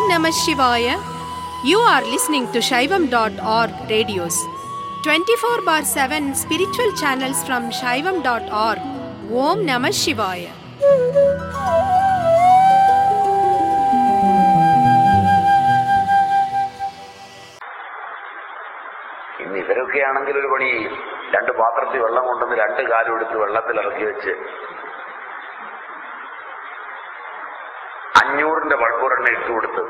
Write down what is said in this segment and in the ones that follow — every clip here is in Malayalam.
Namah Shivaya. You are listening to Shaivam.org radios. 24 bar 7 spiritual channels from Shaivam.org. Om Namah Shivaya. ഇന്ന് ഇവരൊക്കെ ആണെങ്കിൽ ഒരു പണി ചെയ്യും രണ്ട് പാത്രത്തിൽ വെള്ളം കൊണ്ടുവന്ന് രണ്ട് കാലും എടുത്ത് വെള്ളത്തിൽ ഇറക്കി വെച്ച് അഞ്ഞൂറിന്റെ ബൾബൊരെണ്ണ ഇട്ട് കൊടുത്ത്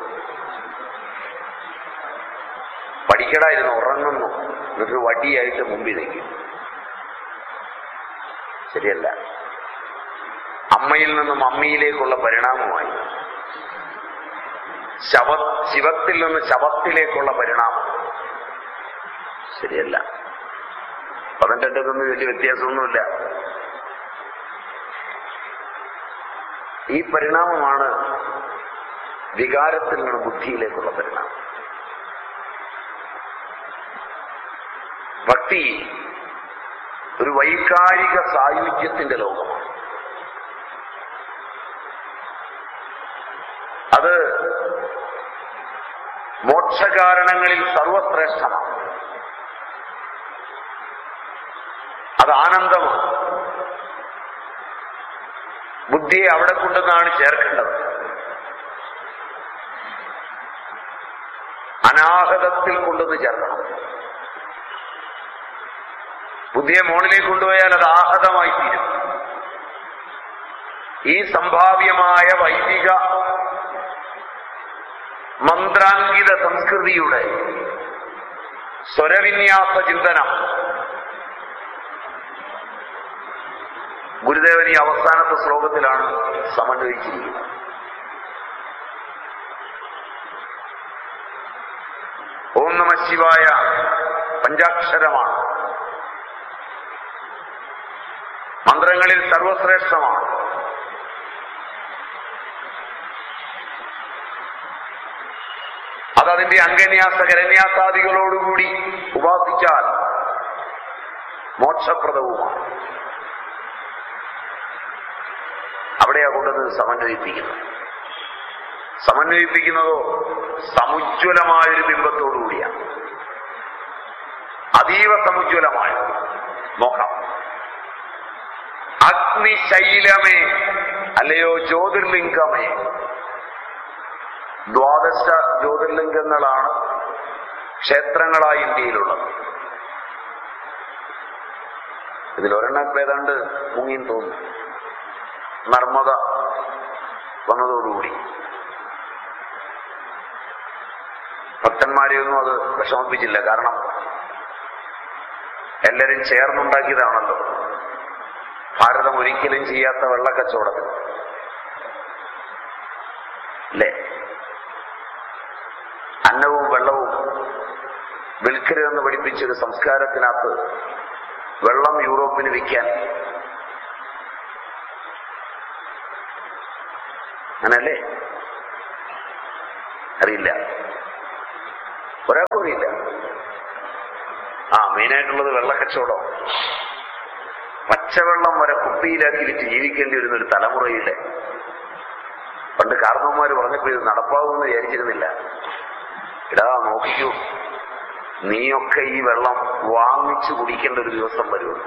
പഠിക്കടായിരുന്നു ഉറങ്ങുന്നു എന്നിട്ട് വടിയായിട്ട് മുമ്പിൽ നിൽക്കും ശരിയല്ല അമ്മയിൽ നിന്നും അമ്മയിലേക്കുള്ള പരിണാമമായി ശവ ശിവത്തിൽ നിന്ന് ശവത്തിലേക്കുള്ള പരിണാമം ശരിയല്ല പതിൻ്റെ രണ്ടൊന്നും വലിയ വ്യത്യാസമൊന്നുമില്ല ഈ പരിണാമമാണ് വികാരത്തിൽ നിന്ന് ബുദ്ധിയിലേക്കുള്ള പരിണാമം ഭക്തി ഒരു വൈകാരിക സായുജ്യത്തിന്റെ ലോകമാണ് അത് മോക്ഷകാരണങ്ങളിൽ സർവശ്രേഷ്ഠമാണ് അത് ആനന്ദമാണ് ബുദ്ധിയെ അവിടെ കൊണ്ടുവന്നാണ് ചേർക്കേണ്ടത് അനാഹതത്തിൽ കൊണ്ടുവന്ന് ചേർക്കണം ബുദ്ധിയെ മോണിലേക്ക് കൊണ്ടുപോയാൽ അത് ആഹതമായി തീരും ഈ സംഭാവ്യമായ വൈദിക മന്ത്രാങ്കിത സംസ്കൃതിയുടെ സ്വരവിന്യാസ ചിന്തനം ഗുരുദേവൻ ഈ അവസാനത്തെ ശ്ലോകത്തിലാണ് സമന്വയിച്ചിരിക്കുന്നത് ഓം നമ ശിവായ പഞ്ചാക്ഷരമാണ് മന്ത്രങ്ങളിൽ സർവശ്രേഷ്ഠമാണ് അതതിന്റെ അംഗന്യാസ കരന്യാസാദികളോടുകൂടി ഉപാസിച്ചാൽ മോക്ഷപ്രദവുമാണ് അവിടെയാ കൊണ്ടത് സമന്വയിപ്പിക്കുന്നത് സമന്വയിപ്പിക്കുന്നതോ സമുജ്വലമായൊരു ബിംബത്തോടുകൂടിയാണ് അതീവ സമുജ്വലമായ നോക്കാം അഗ്നിശൈലമേ അല്ലയോ ജ്യോതിർലിംഗമേ ദ്വാദശ ജ്യോതിർലിംഗങ്ങളാണ് ക്ഷേത്രങ്ങളായി ഇന്ത്യയിലുള്ളത് ഇതിലൊരെണ്ണം ഏതാണ്ട് മുങ്ങിയും തോന്നുന്നു നർമ്മദ വന്നതോടുകൂടി ഭക്തന്മാരെയൊന്നും അത് വിഷമിപ്പിച്ചില്ല കാരണം എല്ലാരും ചേർന്നുണ്ടാക്കിയതാണല്ലോ ഭാരതം ഒരിക്കലും ചെയ്യാത്ത വെള്ളക്കച്ചവടം അല്ലേ അന്നവും വെള്ളവും വിൽക്കരുതെന്ന് പഠിപ്പിച്ചൊരു സംസ്കാരത്തിനകത്ത് വെള്ളം യൂറോപ്പിന് വിൽക്കാൻ അങ്ങനല്ലേ അറിയില്ല ഒരാൾക്കും അറിയില്ല ആ മെയിനായിട്ടുള്ളത് വെള്ളക്കച്ചവടം പച്ചവെള്ളം വരെ കുപ്പിയിലാക്കി വിറ്റ് ജീവിക്കേണ്ടി വരുന്ന ഒരു തലമുറയിലെ പണ്ട് കാരണവന്മാര് പറഞ്ഞപ്പോ ഇത് നടപ്പാവുമെന്ന് വിചാരിച്ചിരുന്നില്ല ഇടാ നോക്കിക്കൂ നീയൊക്കെ ഈ വെള്ളം വാങ്ങിച്ചു കുടിക്കേണ്ട ഒരു ദിവസം വരുമെന്ന്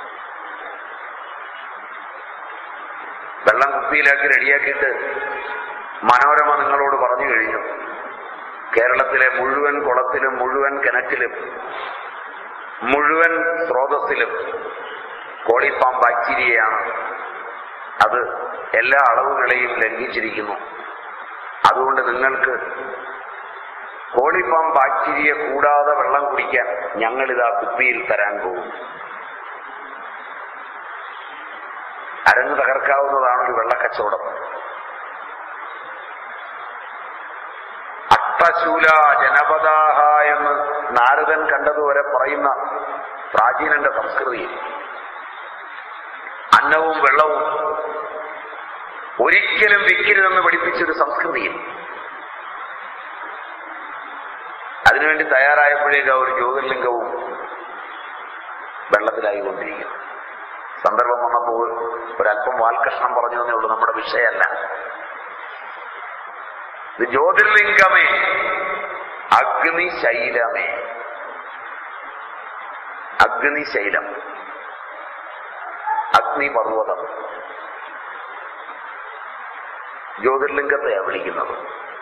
വെള്ളം കുപ്പിയിലാക്കി റെഡിയാക്കിയിട്ട് മനോരമ നിങ്ങളോട് പറഞ്ഞു കഴിഞ്ഞു കേരളത്തിലെ മുഴുവൻ കുളത്തിലും മുഴുവൻ കിണറ്റിലും മുഴുവൻ സ്രോതസ്സിലും കോളിഫാം ബാക്ടീരിയയാണ് അത് എല്ലാ അളവുകളെയും ലംഘിച്ചിരിക്കുന്നു അതുകൊണ്ട് നിങ്ങൾക്ക് കോളിഫാം ബാക്ടീരിയ കൂടാതെ വെള്ളം കുടിക്കാൻ ഞങ്ങളിതാ കുപ്പിയിൽ തരാൻ പോകും അരങ്ങ് തകർക്കാവുന്നതാണ് ഒരു വെള്ളക്കച്ചവടം അട്ടശൂല ജനപദാഹ എന്ന് നാരദൻ കണ്ടതുവരെ പറയുന്ന പ്രാചീനന്റെ സംസ്കൃതിയിൽ അന്നവും വെള്ളവും ഒരിക്കലും വിൽക്കരുതെന്ന് പഠിപ്പിച്ചൊരു സംസ്കൃതിയിൽ അതിനുവേണ്ടി തയ്യാറായപ്പോഴേക്ക് ആ ഒരു ജ്യോതിർലിംഗവും വെള്ളത്തിലായിക്കൊണ്ടിരിക്കുന്നു സന്ദർഭം വന്നപ്പോൾ ഒരല്പം വാൽകഷ്ണം പറഞ്ഞു എന്നേ ഉള്ളൂ നമ്മുടെ വിഷയമല്ല ഇത് ജ്യോതിർലിംഗമേ അഗ്നിശൈലമേ അഗ്നിശൈലം അഗ്നിപർവ്വതം ജ്യോതിർലിംഗത്തെയാ വിളിക്കുന്നത്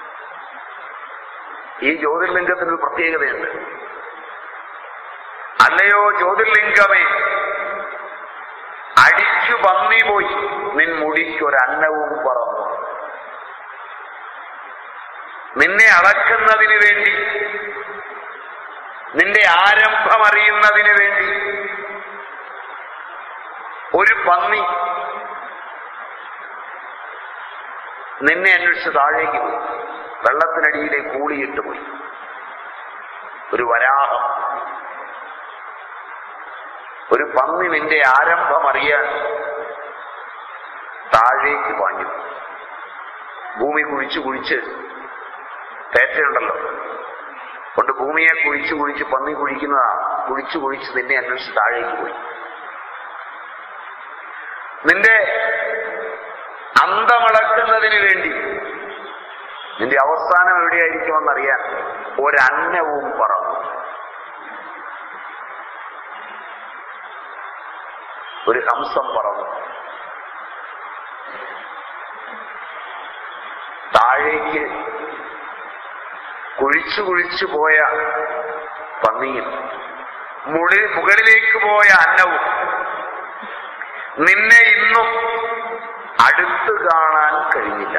ഈ ജ്യോതിർലിംഗത്തിന് ഒരു പ്രത്യേകതയുണ്ട് അല്ലയോ ജ്യോതിർലിംഗമേ അടിച്ചു പന്നി പോയി നിൻ മുടിക്കൊരന്നവും പറന്നു നിന്നെ അളക്കുന്നതിന് വേണ്ടി നിന്റെ ആരംഭം അറിയുന്നതിന് വേണ്ടി ഒരു പന്നി നിന്നെ അന്വേഷിച്ച് താഴേക്ക് പോയി വെള്ളത്തിനടിയിലേക്ക് കൂളിയിട്ട് പോയി ഒരു വരാഹം ഒരു പന്നി നിന്റെ ആരംഭം അറിയാൻ താഴേക്ക് പാഞ്ഞു ഭൂമി കുഴിച്ചു കുഴിച്ച് തേറ്റയുണ്ടല്ലോ കൊണ്ട് ഭൂമിയെ കുഴിച്ചു കുഴിച്ച് പന്നി കുഴിക്കുന്നതാ കുഴിച്ചു കുഴിച്ച് നിന്നെ അന്വേഷിച്ച് താഴേക്ക് പോയി നിന്റെ അന്തമളക്കുന്നതിന് വേണ്ടി നിന്റെ അവസാനം എവിടെയായിരിക്കുമെന്നറിയാൻ ഒരന്നവും പറന്നു ഒരു ഹംസം പറന്നു താഴേക്ക് കുഴിച്ചു കുഴിച്ചു പോയ പന്നിയും മുളി മുകളിലേക്ക് പോയ അന്നവും നിന്നെ ഇന്നും അടുത്ത് കാണാൻ കഴിഞ്ഞില്ല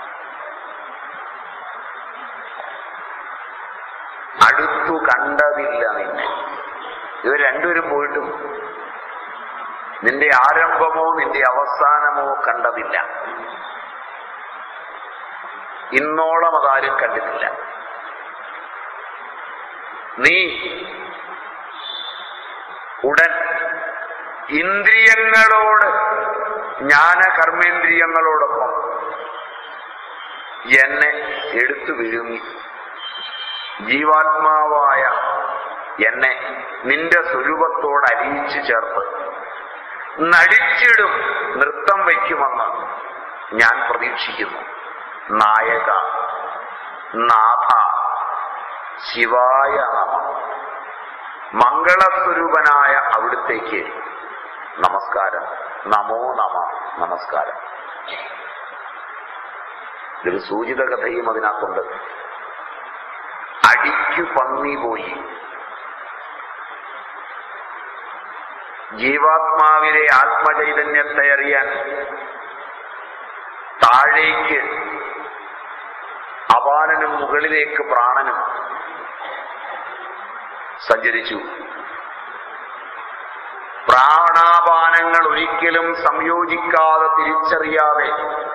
അടുത്തു കണ്ടതില്ല നിന്നെ ഇവർ രണ്ടുപേരും പോയിട്ടും നിന്റെ ആരംഭമോ നിന്റെ അവസാനമോ കണ്ടതില്ല ഇന്നോളം അതാരും കണ്ടിട്ടില്ല നീ ഉടൻ ഇന്ദ്രിയങ്ങളോട് ജ്ഞാന കർമ്മേന്ദ്രിയങ്ങളോടൊപ്പം എന്നെ എടുത്തു വിഴുങ്ങി ജീവാത്മാവായ എന്നെ നിന്റെ സ്വരൂപത്തോട് അലിയിച്ചു ചേർത്ത് നടിച്ചിടും നൃത്തം വയ്ക്കുമെന്ന് ഞാൻ പ്രതീക്ഷിക്കുന്നു നായക നാഥ ശിവായ നമ മംഗളസ്വരൂപനായ അവിടുത്തേക്ക് നമസ്കാരം നമോ നമ നമസ്കാരം ഇതൊരു സൂചിത കഥയും അതിനകത്തുണ്ട് അടിക്കു പന്നി പോയി ജീവാത്മാവിലെ ആത്മചൈതന്യത്തെ അറിയാൻ താഴേക്ക് അപാനനും മുകളിലേക്ക് പ്രാണനും സഞ്ചരിച്ചു പ്രാണാപാനങ്ങൾ ഒരിക്കലും സംയോജിക്കാതെ തിരിച്ചറിയാതെ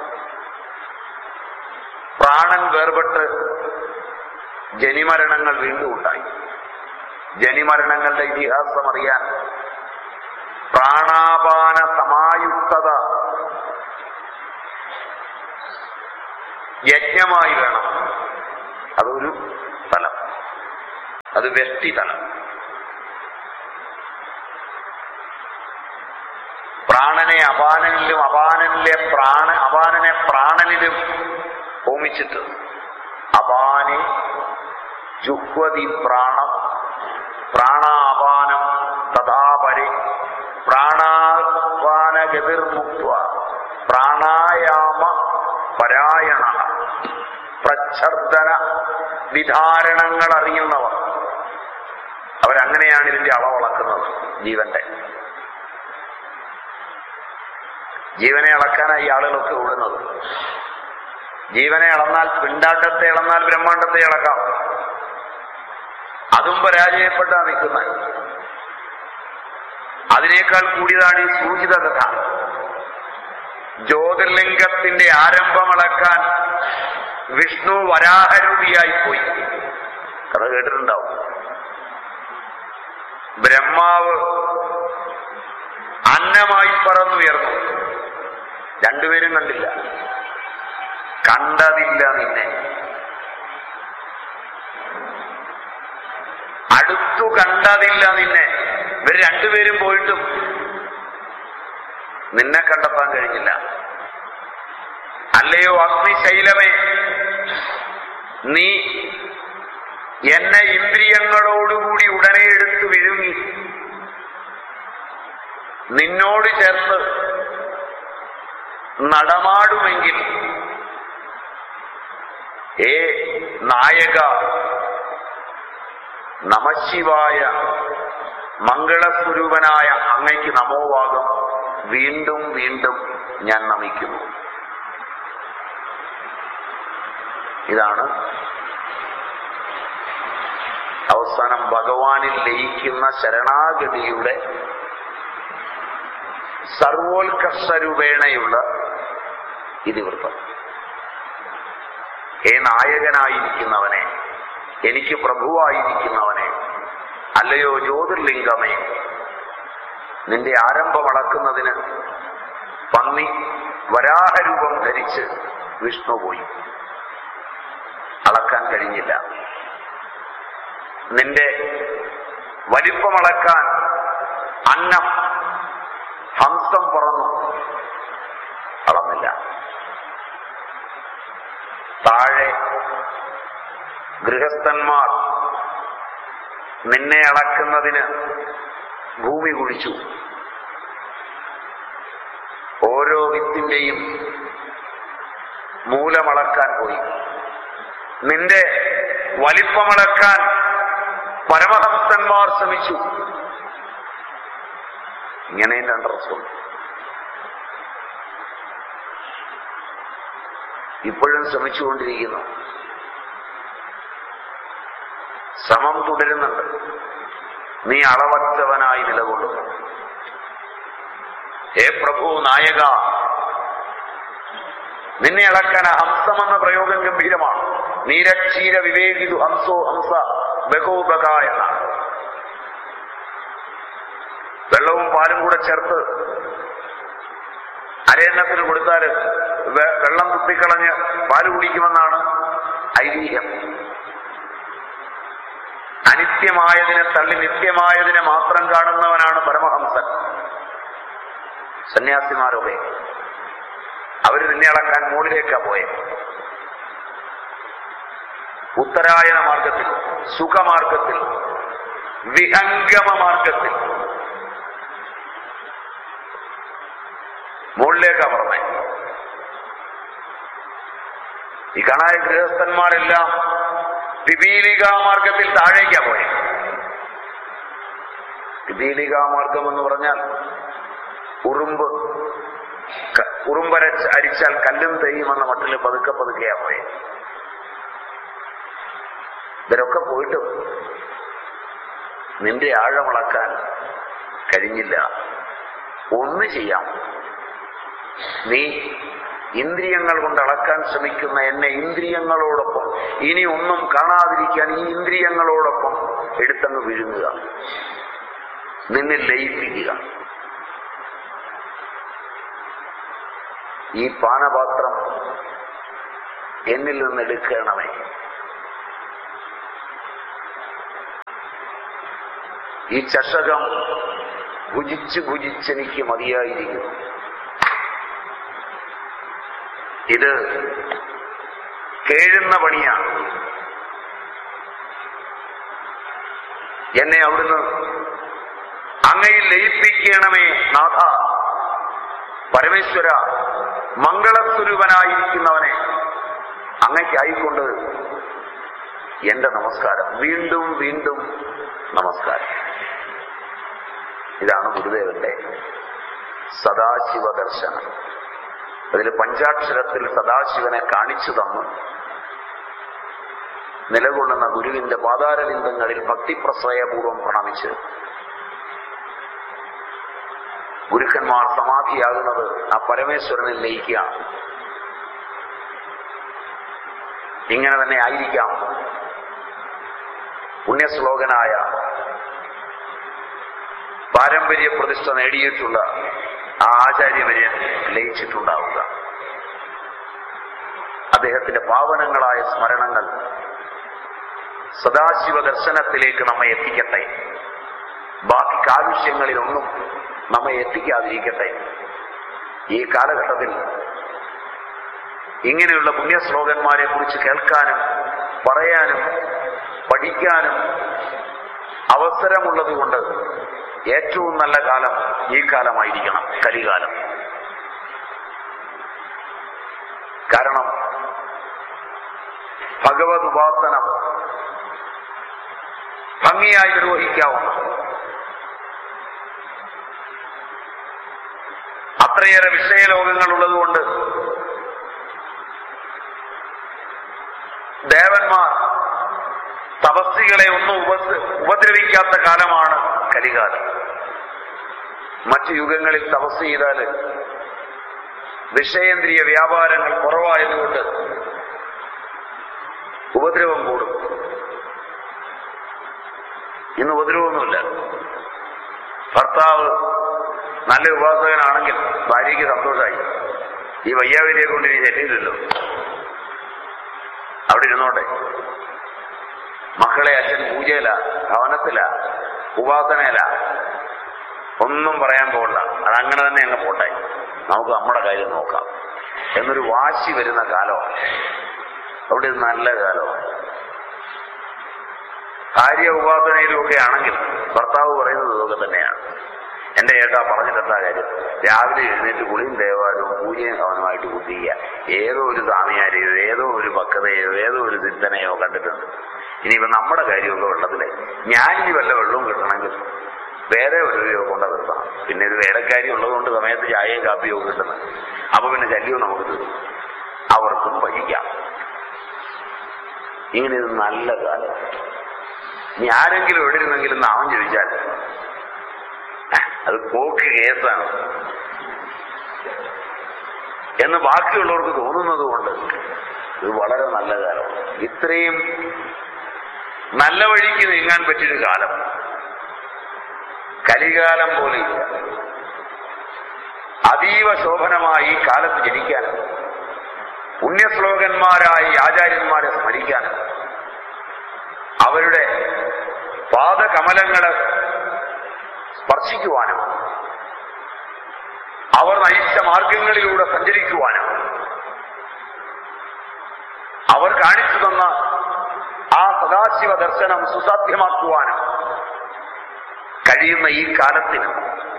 പ്രാണൻ വേർപെട്ട് ജനിമരണങ്ങൾ വീണ്ടും ഉണ്ടായി ജനിമരണങ്ങളുടെ ഇതിഹാസം അറിയാൻ പ്രാണാപാന സമായുക്തത യജ്ഞമായി വേണം അതൊരു തലം അത് വ്യക്തി തലം പ്രാണനെ അപാനനിലും അപാനനിലെ പ്രാണ അപാനനെ പ്രാണനിലും ഹോമിച്ചിട്ട് അപാനെ ജുഹ്വതി പ്രാണം പ്രാണാപാനം തഥാപരെ പ്രാണാപാനഗതിർമുക്ത പ്രാണായാമ പരായണ പ്രച്ഛർദന വിധാരണങ്ങൾ അറിയുന്നവർ അവരങ്ങനെയാണ് ഇതിന്റെ അളവളക്കുന്നത് ജീവന്റെ ജീവനെ അളക്കാനായി ഈ ആളുകളൊക്കെ ഓടുന്നത് ജീവനെ അളന്നാൽ പിണ്ടാട്ടത്തെ അളന്നാൽ ബ്രഹ്മാണ്ടത്തെ അളക്കാം അതും പരാജയപ്പെട്ടാ നിൽക്കുന്നത് അതിനേക്കാൾ കൂടിയതാണ് ഈ സൂചിത കഥ ജ്യോതിർലിംഗത്തിന്റെ ആരംഭം അളക്കാൻ വിഷ്ണു വരാഹരൂപിയായി പോയി കഥ കേട്ടിട്ടുണ്ടാവും ബ്രഹ്മാവ് അന്നമായി പറന്നുയർന്നു രണ്ടുപേരും കണ്ടില്ല കണ്ടതില്ല നിന്നെ അടുത്തു കണ്ടതില്ല നിന്നെ ഇവർ രണ്ടുപേരും പോയിട്ടും നിന്നെ കണ്ടെത്താൻ കഴിഞ്ഞില്ല അല്ലയോ അഗ്നിശൈലമേ നീ എന്നെ ഇന്ദ്രിയങ്ങളോടുകൂടി ഉടനെ എടുത്തു വിഴുങ്ങി നിന്നോട് ചേർത്ത് നടമാടുമെങ്കിൽ ഏ നായക നമശിവായ മംഗളസ്വരൂപനായ അങ്ങയ്ക്ക് നമോവാകം വീണ്ടും വീണ്ടും ഞാൻ നമിക്കുന്നു ഇതാണ് അവസാനം ഭഗവാനിൽ ലയിക്കുന്ന ശരണാഗതിയുടെ സർവോത്കർഷരൂപേണയുള്ള ഇതിവൃത്തം ഹേ നായകനായിരിക്കുന്നവനെ എനിക്ക് പ്രഭുവായിരിക്കുന്നവനെ അല്ലയോ ജ്യോതിർലിംഗമേ നിന്റെ ആരംഭം അളക്കുന്നതിന് പന്നി വരാഹരൂപം ധരിച്ച് വിഷ്ണു പോയി അളക്കാൻ കഴിഞ്ഞില്ല നിന്റെ വലിപ്പമളക്കാൻ അന്നം ഹംസം പറന്നു അളന്നില്ല താഴെ ഗൃഹസ്ഥന്മാർ നിന്നെ അളക്കുന്നതിന് ഭൂമി കുഴിച്ചു ഓരോ വിത്തിന്റെയും മൂലമളക്കാൻ പോയി നിന്റെ വലിപ്പമളക്കാൻ പരമഹംസന്മാർ ശ്രമിച്ചു ഇങ്ങനെയും രണ്ടർച്ചമുണ്ട് ഇപ്പോഴും ശ്രമിച്ചുകൊണ്ടിരിക്കുന്നു ശ്രമം തുടരുന്നുണ്ട് നീ അളവറ്റവനായി നിലകൊള്ളുന്നു ഹേ പ്രഭു നായക നിന്നെ അളക്കാൻ ഹംസമെന്ന പ്രയോഗം ഗംഭീരമാണ് നീരക്ഷീര വിവേകിതു ഹംസോ ഹംസ ബഹോബക എന്നാണ് വെള്ളവും പാലും കൂടെ ചേർത്ത് അരയണ്ണത്തിന് കൊടുത്താല് വെ- വെള്ളം തുപ്പിക്കളഞ്ഞ് പാല് കുടിക്കുമെന്നാണ് ഐതിഹ്യം അനിത്യമായതിനെ തള്ളി നിത്യമായതിനെ മാത്രം കാണുന്നവനാണ് പരമഹംസൻ സന്യാസിമാരൊക്കെ അവര് നിന്നെ അളക്കാൻ മുകളിലേക്കാ പോയത് ഉത്തരായന മാർഗത്തിൽ സുഖമാർഗത്തിൽ വിഹംഗമ മാർഗത്തിൽ മുകളിലേക്കാ പറഞ്ഞേ ഈ കണായ ഗൃഹസ്ഥന്മാരെല്ലാം പിപീലികാ മാർഗത്തിൽ താഴേക്കാ പോയത് പിപീലികാ മാർഗം എന്ന് പറഞ്ഞാൽ ഉറുമ്പ് ക- ഉറുമ്പരച്ച് അരിച്ചാൽ കല്ലും തെയ്യുമെന്ന മട്ടിൽ പതുക്കെ പതുക്കെയാ പോയത് ഇവരൊക്കെ പോയിട്ടും നിന്റെ ആഴമളക്കാൻ കഴിഞ്ഞില്ല ഒന്ന് ചെയ്യാം നീ ഇന്ദ്രിയങ്ങൾ കൊണ്ട് അളക്കാൻ ശ്രമിക്കുന്ന എന്നെ ഇന്ദ്രിയങ്ങളോടൊപ്പം ഇനി ഒന്നും കാണാതിരിക്കാൻ ഈ ഇന്ദ്രിയങ്ങളോടൊപ്പം എടുത്തങ്ങ് വിഴുങ്ങുക നിന്നെ ലയിപ്പിക്കുക ഈ പാനപാത്രം എന്നിൽ നിന്ന് എടുക്കണമേ ഈ ചഷകം ഭുജിച്ച് ഭുജിച്ചെനിക്ക് മതിയായിരിക്കുന്നു ഇത് കേഴുന്ന പണിയാണ് എന്നെ അവിടുന്ന് അങ്ങയിൽ ലയിപ്പിക്കണമേ നാഥ പരമേശ്വര മംഗളസ്വരൂപനായിരിക്കുന്നവനെ അങ്ങയ്ക്കായിക്കൊണ്ട് എന്റെ നമസ്കാരം വീണ്ടും വീണ്ടും നമസ്കാരം ഇതാണ് ഗുരുദേവന്റെ സദാശിവ ദർശനം അതിൽ പഞ്ചാക്ഷരത്തിൽ സദാശിവനെ കാണിച്ചു തന്നു നിലകൊള്ളുന്ന ഗുരുവിന്റെ പാതാരവിന്ദങ്ങളിൽ ഭക്തിപ്രശ്രയപൂർവം പ്രണമിച്ച് ഗുരുക്കന്മാർ സമാധിയാകുന്നത് ആ പരമേശ്വരനിൽ ലയിക്കുകയാണ് ഇങ്ങനെ തന്നെ ആയിരിക്കാം പുണ്യശ്ലോകനായ പാരമ്പര്യ പ്രതിഷ്ഠ നേടിയിട്ടുള്ള ആ ആചാര്യവര്യൻ ലയിച്ചിട്ടുണ്ടാവുക അദ്ദേഹത്തിന്റെ പാവനങ്ങളായ സ്മരണങ്ങൾ സദാശിവ ദർശനത്തിലേക്ക് നമ്മെ എത്തിക്കട്ടെ ബാക്കി കാലുഷ്യങ്ങളിലൊന്നും നമ്മെ എത്തിക്കാതിരിക്കട്ടെ ഈ കാലഘട്ടത്തിൽ ഇങ്ങനെയുള്ള പുണ്യശ്ലോകന്മാരെ കുറിച്ച് കേൾക്കാനും പറയാനും പഠിക്കാനും അവസരമുള്ളത് കൊണ്ട് ഏറ്റവും നല്ല കാലം ഈ കാലമായിരിക്കണം കലികാലം കാരണം ഭഗവത് ഉപാസനം ഭംഗിയായി നിർവഹിക്കാവുന്ന അത്രയേറെ വിഷയലോകങ്ങൾ ഉള്ളതുകൊണ്ട് ദേവന്മാർ തപസ്സികളെ ഒന്നും ഉപസ് ഉപദ്രവിക്കാത്ത കാലമാണ് കലികാലം മറ്റു യുഗങ്ങളിൽ തപസ് ചെയ്താൽ വിഷയേന്ദ്രിയ വ്യാപാരങ്ങൾ കുറവായതുകൊണ്ട് ഉപദ്രവം കൂടും ഇന്ന് ഉപദ്രവമൊന്നുമില്ല ഭർത്താവ് നല്ല ഉപാസകനാണെങ്കിൽ ഭാര്യയ്ക്ക് സന്തോഷമായി ഈ വയ്യാവലിയെ കൊണ്ട് ഇനി ചെല്ലില്ലല്ലോ അവിടെ ഇരുന്നോട്ടെ മക്കളെ അച്ഛൻ പൂജയില ഭവനത്തില ഉപാസനയില ഒന്നും പറയാൻ പോകണ്ട അതങ്ങനെ തന്നെ അങ്ങ് പോട്ടെ നമുക്ക് നമ്മുടെ കാര്യം നോക്കാം എന്നൊരു വാശി വരുന്ന കാലമാണ് അവിടെ ഇത് നല്ല കാലമാണ് ഭാര്യ ഉപാസനയിലും ഒക്കെ ആണെങ്കിൽ ഭർത്താവ് പറയുന്നത് ഇതൊക്കെ തന്നെയാണ് എന്റെ ഏട്ടാ പറഞ്ഞിട്ടെന്താ കാര്യം രാവിലെ എഴുന്നേറ്റ് കുളിയും ദേവാലയവും പൂജയും അവനുമായിട്ട് കുത്തിക്കുക ഏതോ ഒരു സ്വാമിയാരെയോ ഏതോ ഒരു പക്വതയോ ഏതോ ഒരു ചിന്തനയോ കണ്ടിട്ടുണ്ട് ഇനിയിപ്പോ നമ്മുടെ കാര്യമൊക്കെ വെള്ളത്തിലെ ഞാനിനി വല്ല വെള്ളവും കിട്ടണമെങ്കിൽ വേറെ ഒരു കൊണ്ട നിർത്തണം പിന്നെ ഒരു വേലക്കാരി ഉള്ളതുകൊണ്ട് സമയത്ത് ചായയും കാപ്പിയും ഒക്കെ കിട്ടുന്നത് അപ്പൊ പിന്നെ ശല്യവും നമുക്ക് തീർന്നു അവർക്കും ഭജിക്കാം ഇങ്ങനെ ഇത് നല്ല കാലം ഇനി ആരെങ്കിലും എവിടെ ഇരുന്നെങ്കിലും നാമം ചോദിച്ചാൽ അത് പോക്ക് കേസാണ് എന്ന് ബാക്കിയുള്ളവർക്ക് തോന്നുന്നത് കൊണ്ട് ഇത് വളരെ നല്ല കാലമാണ് ഇത്രയും നല്ല വഴിക്ക് നീങ്ങാൻ പറ്റിയൊരു കാലം കലികാലം പോലെയില്ല അതീവ ശോഭനമായി ഈ കാലത്ത് ജനിക്കാനും പുണ്യശ്ലോകന്മാരായി ആചാര്യന്മാരെ സ്മരിക്കാനും അവരുടെ പാദകമലങ്ങളെ സ്പർശിക്കുവാനും അവർ നയിച്ച മാർഗങ്ങളിലൂടെ സഞ്ചരിക്കുവാനും അവർ കാണിച്ചു തന്ന ആ സദാശിവ ദർശനം സുസാധ്യമാക്കുവാനും കഴിയുന്ന ഈ കാലത്തിന്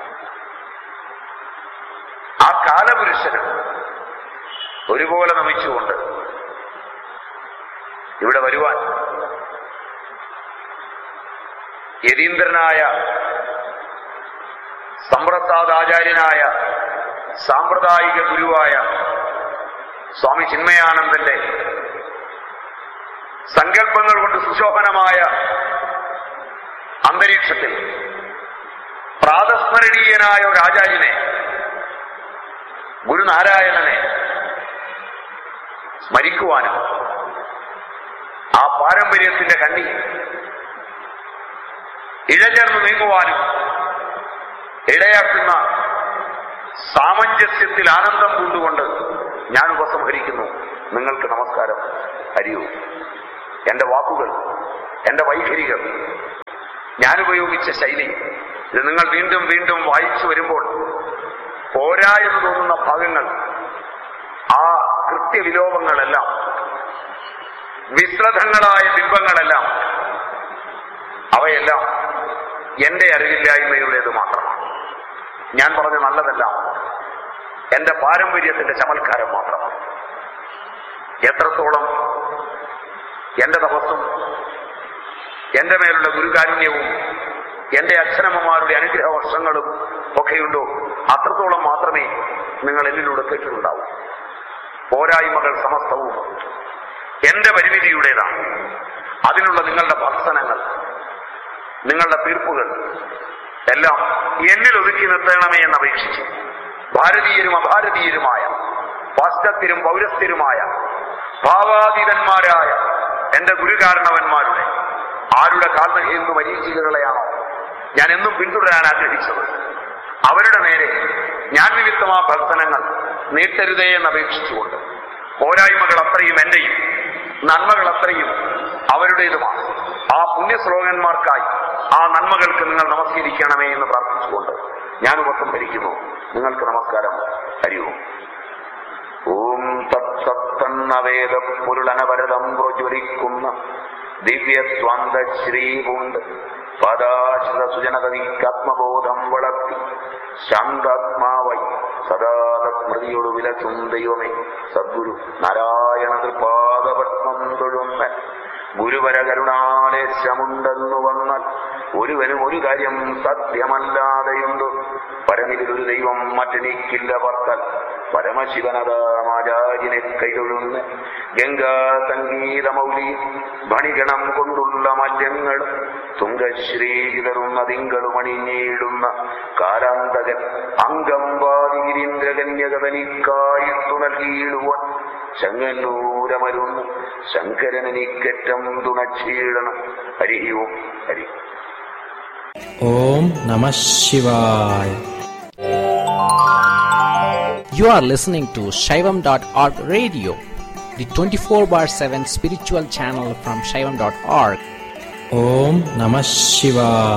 ആ കാലപുരുഷന് ഒരുപോലെ നമിച്ചുകൊണ്ട് ഇവിടെ വരുവാൻ യതീന്ദ്രനായ സമ്പ്രസാദാചാര്യനായ സാമ്പ്രദായിക ഗുരുവായ സ്വാമി ചിന്മയാനന്ദന്റെ സങ്കല്പങ്ങൾ കൊണ്ട് സുശോഭനമായ അന്തരീക്ഷത്തിൽ പ്രാതസ്മരണീയനായ ഒരു ആചാര്യനെ ഗുരുനാരായണനെ സ്മരിക്കുവാനും ആ പാരമ്പര്യത്തിന്റെ കണ്ണി ഇഴചേർന്ന് നീങ്ങുവാനും ഇടയാക്കുന്ന സാമഞ്ജസ്യത്തിൽ ആനന്ദം കൊണ്ടുകൊണ്ട് ഞാൻ ഉപസംഹരിക്കുന്നു നിങ്ങൾക്ക് നമസ്കാരം ഹരിയൂ എന്റെ വാക്കുകൾ എന്റെ വൈഖരികൾ ഞാൻ ഉപയോഗിച്ച ശൈലി ഇത് നിങ്ങൾ വീണ്ടും വീണ്ടും വായിച്ചു വരുമ്പോൾ പോരാ എന്ന് തോന്നുന്ന ഭാഗങ്ങൾ ആ കൃത്യവിലോപങ്ങളെല്ലാം വിശ്രദ്ധങ്ങളായ ബിംബങ്ങളെല്ലാം അവയെല്ലാം എന്റെ അറിവില്ലായ്മയുടേത് മാത്രമാണ് ഞാൻ പറഞ്ഞ നല്ലതെല്ലാം എന്റെ പാരമ്പര്യത്തിന്റെ ചമൽക്കാരം മാത്രമാണ് എത്രത്തോളം എന്റെ തപസ്സും എന്റെ മേലുള്ള ഗുരുകാരുണ്യവും എന്റെ അച്ഛനമ്മമാരുടെ അനുഗ്രഹ വർഷങ്ങളും ഒക്കെയുണ്ടോ അത്രത്തോളം മാത്രമേ നിങ്ങൾ എന്നിലൂടെ കേട്ടിട്ടുണ്ടാവൂ പോരായ്മകൾ സമസ്തവും എന്റെ പരിമിതിയുടേതാണ് അതിനുള്ള നിങ്ങളുടെ ഭർസനങ്ങൾ നിങ്ങളുടെ തീർപ്പുകൾ എല്ലാം എന്നിൽ ഒതുക്കി നിർത്തണമേ എന്ന് അപേക്ഷിച്ചു ഭാരതീയരും അഭാരതീയരുമായ പാശ്ചാത്യരും പൗരസ്ഥരുമായ ഭാവാതീതന്മാരായ എന്റെ ഗുരുകാരണവന്മാരുടെ ആരുടെ കാൽനഹയെന്നു മരീചികകളെയാണോ ഞാൻ എന്നും പിന്തുടരാൻ ആഗ്രഹിച്ചത് അവരുടെ നേരെ ഞാൻ നിമിത്തമാ ഭക്തനങ്ങൾ നീട്ടരുതേ എന്ന് അപേക്ഷിച്ചുകൊണ്ട് പോരായ്മകൾ അത്രയും എന്റെയും നന്മകൾ അത്രയും അവരുടേതുമാണ് ആ പുണ്യശ്ലോകന്മാർക്കായി ആ നന്മകൾക്ക് നിങ്ങൾ നമസ്കരിക്കണമേ എന്ന് പ്രാർത്ഥിച്ചുകൊണ്ട് ഞാൻ ഉപസംഹരിക്കുന്നു നിങ്ങൾക്ക് നമസ്കാരം ഹരിവും ഓം തത്സത്തന്നവേദ പൊരുളനവരതം പ്രജ്വലിക്കുന്ന ദിവ്യ സ്വാന്ത ശ്രീപുണ്ട് പാദാശ്രിത സുജനതനിക്കാത്മബോധം വളർത്തി ശാന്താത്മാവായി സദാ സ്മൃതിയോട് വിലസും ദൈവമേ സദ്ഗുരു നാരായണ തൃപാദപത്മം തൊഴുന്ന ഗുരുവര കരുണാലേശമുണ്ടെന്നു വന്നാൽ ഒരുവനും ഒരു കാര്യം സത്യമല്ലാതെയുണ്ട് പരമിതിലൊരു ദൈവം മറ്റെനിക്കില്ല പർത്താൽ പരമശിവനതാമാചാര്യനെ കൈതൊഴുന്ന ഗംഗാ സംഗീതമൗലി ഭണിഗണം കൊണ്ടുള്ള മല്യങ്ങൾ തുങ്കശ്രീചിതറുന്ന തിങ്കളും അണിഞ്ഞിടുന്ന കാലാന്തകൻ അംഗം വാതിഗിരീന്ദ്രകന്യകതനിക്കായിട്ടു നൽകിയിടുവാൻ ചങ്ങന്നൂരമരുന്ന് ശങ്കരനെനിക്കറ്റം തുണച്ചീടണം ഹരിയും Hari Om Namah Shivaya. You are listening to Shaivam.org radio, the 24 bar 7 spiritual channel from Shaivam.org. Om Namah Shivaya.